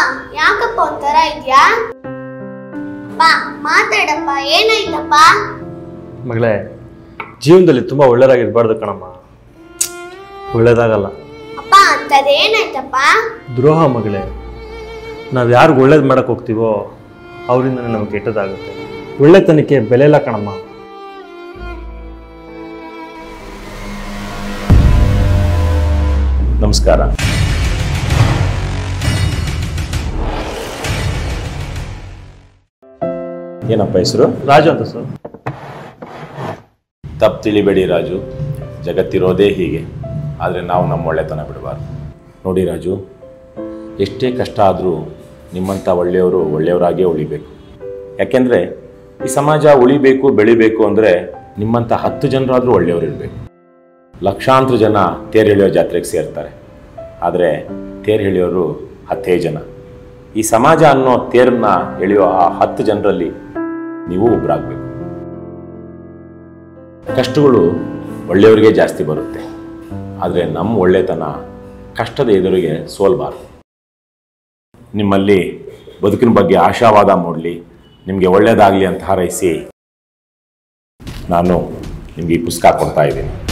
ಯಾಕಪ್ಪ ಒಂಥರ ಇದ್ಯಾ ಅಪ್ಪ ಮಾತಾಡಪ್ಪ ಏನಾಯ್ತಪ್ಪ ಮಗಳೇ ಜೀವನದಲ್ಲಿ ತುಂಬ ಒಳ್ಳೆಯದಾಗಿರ್ಬಾರ್ದು ಕಣಮ್ಮ ಒಳ್ಳೇದಾಗಲ್ಲ ಅಪ್ಪ ಅಂತದೇನಾಯ್ತಪ್ಪ ದ್ರೋಹ ಮಗಳೇ ನಾವು ಯಾರಿಗೂ ಒಳ್ಳೇದು ಮಾಡಕ್ಕೆ ಹೋಗ್ತೀವೋ ಅವರಿಂದನೇ ನಮ್ಗೆ ಕೆಟ್ಟದಾಗುತ್ತೆ ಒಳ್ಳೆತನಕ್ಕೆ ಬೆಲೆ ಇಲ್ಲ ಕಣಮ್ಮ ನಮಸ್ಕಾರ ಏನಪ್ಪ ಹೆಸರು ರಾಜು ಅಂತ ಸರ್ ತಪ್ಪು ತಿಳಿಬೇಡಿ ರಾಜು ಜಗತ್ತಿರೋದೇ ಹೀಗೆ ಆದರೆ ನಾವು ನಮ್ಮ ಒಳ್ಳೆತನ ಬಿಡಬಾರ್ದು ನೋಡಿ ರಾಜು ಎಷ್ಟೇ ಕಷ್ಟ ಆದರೂ ನಿಮ್ಮಂಥ ಒಳ್ಳೆಯವರು ಒಳ್ಳೆಯವರಾಗೇ ಉಳಿಬೇಕು ಯಾಕೆಂದರೆ ಈ ಸಮಾಜ ಉಳಿಬೇಕು ಬೆಳಿಬೇಕು ಅಂದರೆ ನಿಮ್ಮಂಥ ಹತ್ತು ಜನರಾದರೂ ಒಳ್ಳೆಯವರು ಇರಬೇಕು ಲಕ್ಷಾಂತರ ಜನ ತೇರು ಎಳೆಯೋ ಜಾತ್ರೆಗೆ ಸೇರ್ತಾರೆ ಆದರೆ ತೇರು ಎಳೆಯೋರು ಹತ್ತೇ ಜನ ಈ ಸಮಾಜ ಅನ್ನೋ ತೇರನ್ನ ಎಳೆಯೋ ಆ ಹತ್ತು ಜನರಲ್ಲಿ ನೀವು ಒಬ್ಬರಾಗಬೇಕು ಕಷ್ಟಗಳು ಒಳ್ಳೆಯವರಿಗೆ ಜಾಸ್ತಿ ಬರುತ್ತೆ ಆದರೆ ನಮ್ಮ ಒಳ್ಳೆತನ ಕಷ್ಟದ ಎದುರಿಗೆ ಸೋಲ್ಬಾರ್ದು ನಿಮ್ಮಲ್ಲಿ ಬದುಕಿನ ಬಗ್ಗೆ ಆಶಾವಾದ ಮೂಡಲಿ ನಿಮಗೆ ಒಳ್ಳೆಯದಾಗಲಿ ಅಂತ ಹಾರೈಸಿ ನಾನು ನಿಮಗೆ ಈ ಪುಸ್ತಕ ಕೊಡ್ತಾ ಇದ್ದೀನಿ